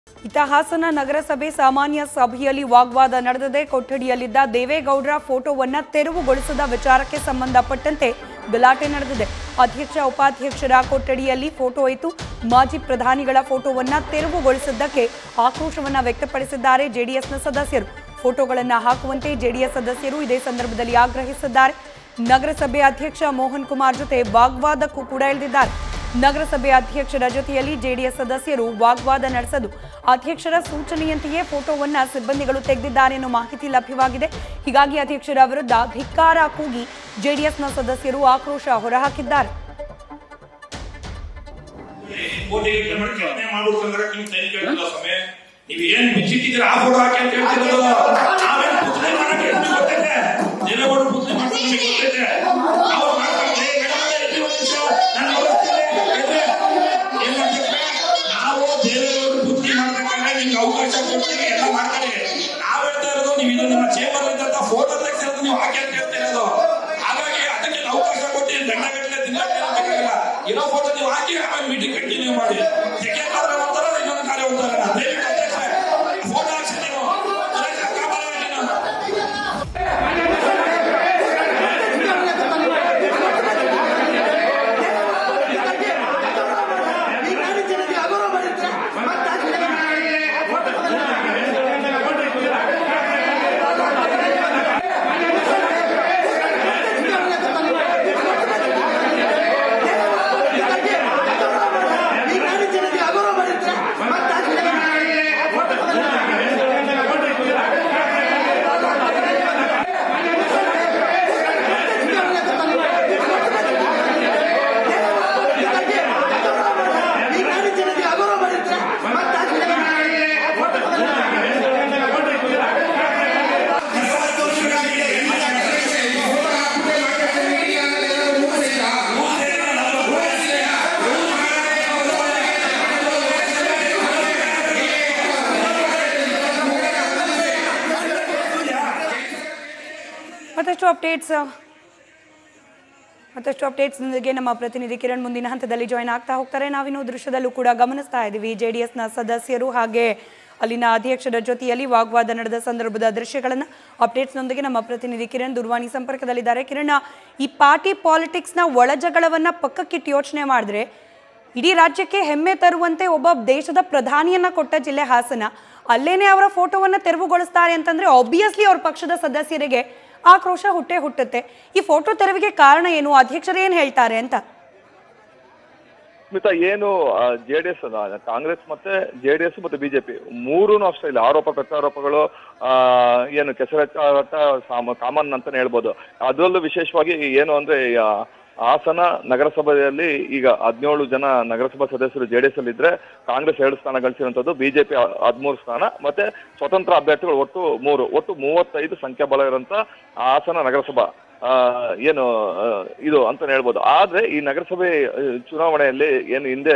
ಇತ್ತ ಹಾಸನ ನಗರಸಭೆ ಸಾಮಾನ್ಯ ಸಭೆಯಲ್ಲಿ ವಾಗ್ವಾದ ನಡೆದಿದೆ ಕೊಠಡಿಯಲ್ಲಿದ್ದ ದೇವೇಗೌಡರ ಫೋಟೋವನ್ನ ತೆರವುಗೊಳಿಸದ ವಿಚಾರಕ್ಕೆ ಸಂಬಂಧಪಟ್ಟಂತೆ ಗಲಾಟೆ ನಡೆದಿದೆ ಅಧ್ಯಕ್ಷ ಉಪಾಧ್ಯಕ್ಷರ ಕೊಠಡಿಯಲ್ಲಿ ಫೋಟೋ ಇತ್ತು ಮಾಜಿ ಪ್ರಧಾನಿಗಳ ಫೋಟೋವನ್ನ ತೆರವುಗೊಳಿಸಿದ್ದಕ್ಕೆ ಆಕ್ರೋಶವನ್ನ ವ್ಯಕ್ತಪಡಿಸಿದ್ದಾರೆ ಜೆಡಿಎಸ್ನ ಸದಸ್ಯರು ಫೋಟೋಗಳನ್ನ ಹಾಕುವಂತೆ ಜೆಡಿಎಸ್ ಸದಸ್ಯರು ಇದೇ ಸಂದರ್ಭದಲ್ಲಿ ಆಗ್ರಹಿಸಿದ್ದಾರೆ ನಗರಸಭೆ ಅಧ್ಯಕ್ಷ ಮೋಹನ್ ಕುಮಾರ್ ಜೊತೆ ವಾಗ್ವಾದಕ್ಕೂ ಕೂಡ ಇಳಿದಿದ್ದಾರೆ ನಗರಸಭೆ ಅಧ್ಯಕ್ಷರ ಜೊತೆಯಲ್ಲಿ ಜೆಡಿಎಸ್ ಸದಸ್ಯರು ವಾಗ್ವಾದ ನಡೆಸಲು ಅಧ್ಯಕ್ಷರ ಸೂಚನೆಯಂತೆಯೇ ಫೋಟೋವನ್ನ ಸಿಬ್ಬಂದಿಗಳು ತೆಗೆದಿದ್ದಾರೆ ಅನ್ನೋ ಮಾಹಿತಿ ಲಭ್ಯವಾಗಿದೆ ಹೀಗಾಗಿ ಅಧ್ಯಕ್ಷರ ವಿರುದ್ಧ ಧಿಕ್ಕಾರ ಕೂಗಿ ಜೆಡಿಎಸ್ನ ಸದಸ್ಯರು ಆಕ್ರೋಶ ಹೊರಹಾಕಿದ್ದಾರೆ ಕೋಟಿ ಗಟ್ಟಲೆ ಮಾಡಿ ಕೆಲಸ ಮಾಡ್ಬಿಡ್ತಂದ್ರೆ ನಿಮ್ ಕೈ ಕೇಳ್ತಿಲ್ಲ ಸ್ವಾಮಿ ನೀವ್ ಏನ್ ಬಿಚ್ಚಿಟ್ಟಿದ್ರೆ ಆ ಫೋಟೋ ಹಾಕಿ ಅಂತ ಹೇಳ್ತಿರೋದು ನಾವೇನ್ ಪುತ್ಲಿ ಮಾಡಕ್ಕೆ ನಿಮ್ಗೆ ಗೊತ್ತೈತೆ ದೇವೇಗೌಡರು ಪುತ್ಲಿ ಮಾಡ್ತಾರೆ ನಿಮ್ಗೆ ಗೊತ್ತೈತೆ ಅವ್ರು ಮಾಡ್ತಾರೆ ಏ, ಮೇಡಮ್ ಅವರೇ, ಇರ್ಲಿ ಒಂದ್ ನಿಮಿಷ, ನಾನು ಹೊರಡ್ತೀನಿ. ಇರ್ಲಿ. ಏನ್ ಮಾಡ್ತಾರೆ? ನಾವು ದೇವೇಗೌಡರು ಪುತ್ಲಿ ಮಾಡ್ಬೇಕಾದ್ರೆ ನಿಮ್ಗೆ ಅವಕಾಶ ಕೊಡ್ತೀವಿ ಎಲ್ಲ ಮಾಡ್ತಾರೆ ನಾವ್ ಹೇಳ್ತಾ ಇರೋದು ನೀವು ಇದು ನಿಮ್ಮ ಚೇಂಬರ್ ಇದ್ದಂತ ಫೋಟೋ ತೆಗ್ಸಿರೋದು ನೀವು ಹಾಕಿ ಅಂತ ಹೇಳ್ತಾ ಇರೋದು ಹಾಗಾಗಿ ಅದಕ್ಕೆ ಅವಕಾಶ ಕೊಟ್ಟು ಏನ್ ದಂಡ ಗಟ್ಟಲೆ ದಿನ ಬೇಕಾಗಿಲ್ಲ ಇರೋ ಫೋಟೋ ನೀವು ಹಾಕಿ ಆಮೇಲೆ ಮೀಟಿಂಗ್ ಕಂಟಿನ್ಯೂ ಮಾಡಿ ಸೆಕೆಂಡ್ ಕಾರ್ಯ ಹೋಗ್ತಾರ ಇನ್ನೊಂದು ಕಾರ್ಯ ಹೋಗ್ತಾರ ದಯವಿಟ್ಟು ಅಧ್ಯಕ್ಷ ಫೋಟೋ ಹಾಕ್ಸಿ ನೀವು ಅದಕ್ಕೆ ಕಾಪಾಡ ನೀನು. ಮತ್ತಷ್ಟು ಅಪ್ಡೇಟ್ಸ್ ಮತ್ತಷ್ಟು ಅಪ್ಡೇಟ್ಸ್ನೊಂದಿಗೆ ನಮ್ಮ ಪ್ರತಿನಿಧಿ ಕಿರಣ್ ಮುಂದಿನ ಹಂತದಲ್ಲಿ ಜಾಯ್ನ್ ಆಗ್ತಾ ಹೋಗ್ತಾರೆ ನಾವಿನ್ನು ದೃಶ್ಯದಲ್ಲೂ ಕೂಡ ಗಮನಿಸ್ತಾ ಇದ್ದೀವಿ ಜೆ ಡಿ ಎಸ್ನ ಸದಸ್ಯರು ಹಾಗೆ ಅಲ್ಲಿನ ಅಧ್ಯಕ್ಷರ ಜೊತೆಯಲ್ಲಿ ವಾಗ್ವಾದ ನಡೆದ ಸಂದರ್ಭದ ದೃಶ್ಯಗಳನ್ನು ಅಪ್ಡೇಟ್ಸ್ನೊಂದಿಗೆ ನಮ್ಮ ಪ್ರತಿನಿಧಿ ಕಿರಣ್ ದೂರವಾಣಿ ಸಂಪರ್ಕದಲ್ಲಿದ್ದಾರೆ ಕಿರಣ್ ಈ ಪಾರ್ಟಿ ಪಾಲಿಟಿಕ್ಸ್ನ ಒಳಜಗಳವನ್ನ ಪಕ್ಕಕ್ಕಿಟ್ಟು ಯೋಚನೆ ಮಾಡಿದ್ರೆ ಇಡೀ ರಾಜ್ಯಕ್ಕೆ ಹೆಮ್ಮೆ ತರುವಂತೆ ಒಬ್ಬ ದೇಶದ ಪ್ರಧಾನಿಯನ್ನ ಕೊಟ್ಟ ಜಿಲ್ಲೆ ಹಾಸನ ಅಲ್ಲೇನೆ ಅವರ ಫೋಟೋವನ್ನ ತೆರವುಗೊಳಿಸ್ತಾರೆ ಅಂತಂದ್ರೆ ಆಬ್ವಿಯಸ್ಲಿ ಅವ್ರ ಪಕ್ಷದ ಸದಸ್ಯರಿಗೆ ಆಕ್ರೋಶ ಹುಟ್ಟೆ ಹುಟ್ಟುತ್ತೆ ಈ ಫೋಟೋ ತೆರವಿಗೆ ಕಾರಣ ಏನು ಅಧ್ಯಕ್ಷರು ಏನ್ ಹೇಳ್ತಾರೆ ಅಂತ ಸ್ಮಿತಾ ಏನು ಜೆ ಡಿ ಎಸ್ ಕಾಂಗ್ರೆಸ್ ಮತ್ತೆ ಜೆ ಡಿ ಎಸ್ ಮತ್ತೆ ಬಿಜೆಪಿ ಮೂರೂ ಅಷ್ಟೇ ಇಲ್ಲ ಆರೋಪ ಪ್ರತ್ಯಾರೋಪಗಳು ಆ, ಏನು ಕೆಸರೆತ್ತಾಟ ಸಾಮ ಕಾಮನ್ ಅಂತಾನೆ ಹೇಳ್ಬೋದು ಅದರಲ್ಲೂ ವಿಶೇಷವಾಗಿ ಏನು ಅಂದ್ರೆ ಆ, ಹಾಸನ ನಗರಸಭೆಯಲ್ಲಿ ಈಗ ಹದಿನೇಳು ಜನ ನಗರಸಭಾ ಸದಸ್ಯರು ಜೆ ಡಿ ಎಸ್ ಅಲ್ಲಿ ಇದ್ರೆ ಕಾಂಗ್ರೆಸ್ ಎರಡು ಸ್ಥಾನ ಗಳಿಸಿರುವಂತದ್ದು ಬಿಜೆಪಿ ಹದಿಮೂರು ಸ್ಥಾನ ಮತ್ತೆ ಸ್ವತಂತ್ರ ಅಭ್ಯರ್ಥಿಗಳು ಒಟ್ಟು ಮೂರು ಒಟ್ಟು ಮೂವತ್ತೈದು ಸಂಖ್ಯಾಬಲ ಇರುವಂತ ಹಾಸನ ನಗರಸಭಾ ಆ, ಏನು ಆ, ಇದು ಅಂತಾನೆ ಹೇಳ್ಬೋದು ಆದ್ರೆ ಈ ನಗರಸಭೆ ಆ, ಚುನಾವಣೆಯಲ್ಲಿ ಏನು ಹಿಂದೆ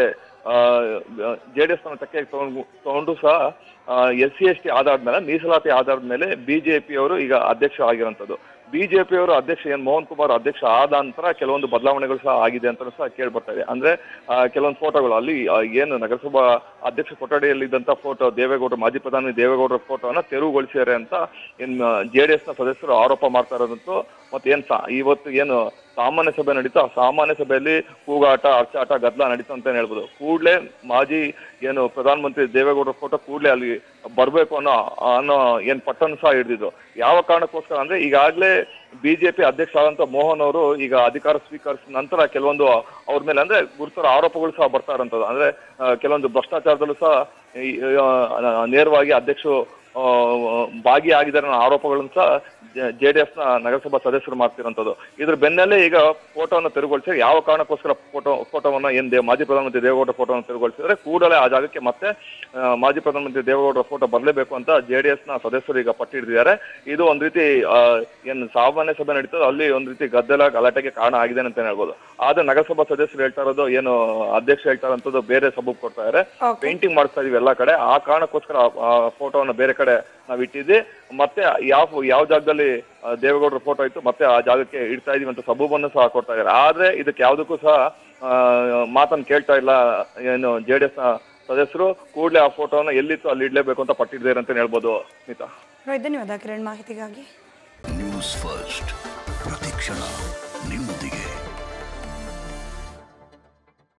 ಜೆ ಡಿ ಎಸ್ ತೆಕ್ಕೆ ತಗೊಂಡು ತಗೊಂಡು ಸಹ ಎಸ್ ಸಿ ಎಸ್ ಟಿ ಆಧಾರದ ಮೇಲೆ ಮೀಸಲಾತಿ ಆಧಾರದ ಮೇಲೆ ಬಿಜೆಪಿ ಅವರು ಈಗ ಅಧ್ಯಕ್ಷ ಆಗಿರುವಂತದ್ದು ಬಿಜೆಪಿ ಅವರು ಅಧ್ಯಕ್ಷ ಏನ್ ಮೋಹನ್ ಕುಮಾರ್ ಅಧ್ಯಕ್ಷ ಆದ ನಂತರ ಕೆಲವೊಂದು ಬದಲಾವಣೆಗಳು ಸಹ ಆಗಿದೆ ಅಂತ ಸಹ ಕೇಳಿ ಬರ್ತಾ ಇದೆ ಅಂದ್ರೆ ಆ, ಕೆಲವೊಂದು ಫೋಟೋಗಳು ಅಲ್ಲಿ ಆ, ಏನು ನಗರಸಭಾ ಅಧ್ಯಕ್ಷ ಕೊಠಡಿಯಲ್ಲಿದ್ದಂತ ಫೋಟೋ ದೇವೇಗೌಡರು ಮಾಜಿ ಪ್ರಧಾನಿ ದೇವೇಗೌಡರ ಫೋಟೋನ ತೆರವುಗೊಳಿಸಿದ್ದಾರೆ ಅಂತ ಏನ್ ಜೆ ಡಿ ಎಸ್ ನ ಸದಸ್ಯರು ಆರೋಪ ಮಾಡ್ತಾ ಇರೋದಂತೂ ಮತ್ತೆ ಏನ್ ಸಾ- ಇವತ್ತು ಏನು ಸಾಮಾನ್ಯ ಸಭೆ ನಡೀತಾ ಸಾಮಾನ್ಯ ಸಭೆಯಲ್ಲಿ ಕೂಗಾಟ ಅರ್ಚಾಟ ಗದ್ದಲ ನಡೀತಾ ಅಂತ ಹೇಳ್ಬೋದು ಕೂಡ್ಲೇ ಮಾಜಿ ಏನು ಪ್ರಧಾನಮಂತ್ರಿ ದೇವೇಗೌಡರ ಫೋಟೋ ಕೂಡ್ಲೇ ಅಲ್ಲಿ ಬರ್ಬೇಕು ಅನ್ನೋ ಅನ್ನೋ ಏನ್ ಪಟ್ಟನ್ನು ಸಹ ಹಿಡಿದಿದ್ರು ಯಾವ ಕಾರಣಕ್ಕೋಸ್ಕರ ಅಂದ್ರೆ ಈಗಾಗಲೇ ಬಿಜೆಪಿ ಅಧ್ಯಕ್ಷ ಆದಂತ ಮೋಹನ್ ಅವರು ಈಗ ಅಧಿಕಾರ ಸ್ವೀಕರಿಸಿದ ನಂತರ ಕೆಲವೊಂದು ಅವ್ರ ಮೇಲೆ ಅಂದ್ರೆ ಗುರುತರ ಆರೋಪಗಳು ಸಹ ಬರ್ತಾ ಇರೋಂಥದ್ದು ಅಂದ್ರೆ ಆ, ಕೆಲವೊಂದು ಭ್ರಷ್ಟಾಚಾರದಲ್ಲೂ ಸಹ ಈ, ಆ, ನೇರವಾಗಿ ಅಧ್ಯಕ್ಷರು ಆ, ಭಾಗಿಯಾಗಿದ್ದಾರೆ ಅನ್ನೋ ಆರೋಪಗಳನ್ನು ಸಹ ಜೆ ಡಿ ಎಸ್ ನ ನಗರಸಭಾ ಸದಸ್ಯರು ಮಾಡ್ತಿರೋಂಥದ್ದು ಇದ್ರ ಬೆನ್ನಲ್ಲೇ ಈಗ ಫೋಟೋವನ್ನು ತೆರವುಗೊಳಿಸಿ ಯಾವ ಕಾರಣಕ್ಕೋಸ್ಕರ ಫೋಟೋ ಫೋಟೋವನ್ನ ಏನ್ ದೇ- ಮಾಜಿ ಪ್ರಧಾನಮಂತ್ರಿ ದೇವೇಗೌಡರ ಫೋಟೋವನ್ನು ತೆರವುಗೊಳಿಸಿದ್ರೆ ಕೂಡಲೇ ಆ ಜಾಗಕ್ಕೆ ಮತ್ತೆ ಆ, ಮಾಜಿ ಪ್ರಧಾನಮಂತ್ರಿ ದೇವೇಗೌಡರ ಫೋಟೋ ಬರಲೇಬೇಕು ಅಂತ ಜೆ ಡಿ ಎಸ್ ನ ಸದಸ್ಯರು ಈಗ ಪಟ್ಟು ಹಿಡಿದಿದ್ದಾರೆ ಇದು ಒಂದ್ ರೀತಿ ಆ, ಏನ್ ಸಾಮಾನ್ಯ ಸಭೆ ನಡೀತದೆ ಅಲ್ಲಿ ಒಂದ್ ರೀತಿ ಗದ್ದಲ ಗಲಾಟೆಗೆ ಕಾರಣ ಆಗಿದೆ ಅಂತ ಹೇಳ್ಬೋದು ಆದ್ರೆ ನಗರಸಭಾ ಸದಸ್ಯರು ಹೇಳ್ತಾ ಇರೋದು ಏನು ಅಧ್ಯಕ್ಷ ಹೇಳ್ತಾ ಇರೋಂಥದ್ದು ಬೇರೆ ಸಬೂಬ್ ಕೊಡ್ತಾ ಇದ್ದಾರೆ Okay. ಪೇಂಟಿಂಗ್ ಮಾಡಿಸ್ತಾ ಇದೀವಿ ಎಲ್ಲಾ ಕಡೆ ಆ ಕಾರಣಕ್ಕೋಸ್ಕರ ಆ ಫೋಟೋವನ್ನ ಬೇರೆ ಕಡೆ ನಾವ್ ಇಟ್ಟಿದ್ವಿ ಮತ್ತೆ ಯಾವ ಯಾವ ಜಾಗದಲ್ಲಿ ಆ, ದೇವೇಗೌಡರ ಫೋಟೋ ಇತ್ತು ಮತ್ತೆ ಆ ಜಾಗಕ್ಕೆ ಇಡ್ತಾ ಇದೀವಿ ಅಂತ ಸಬೂಬನ್ನು ಸಹ ಕೊಡ್ತಾ ಇದ್ದಾರೆ ಆದ್ರೆ ಇದಕ್ಕೆ ಯಾವ್ದಕ್ಕೂ ಸಹ ಆ, ಮಾತನ್ನ ಕೇಳ್ತಾ ಇಲ್ಲ ಏನು ಜೆ ಡಿ ಎಸ್ ನ ಸದಸ್ಯರು ಕೂಡಲೇ ಆ ಫೋಟೋನ ಎಲ್ಲಿತ್ತು ಅಲ್ಲಿ ಇಡ್ಲೇಬೇಕು ಅಂತ ಪಟ್ಟಿದ್ದಾರೆ ಅಂತ ಹೇಳ್ಬೋದು ಸ್ಮಿತಾ ರೈಟ್ ಧನ್ಯವಾದ ಕಿರಣ್ ಮಾಹಿತಿಗಾಗಿ ನ್ಯೂಸ್ ಫಸ್ಟ್ ಪ್ರತಿಕ್ಷಣ ನಿಮ್ಮೊಂದಿಗೆ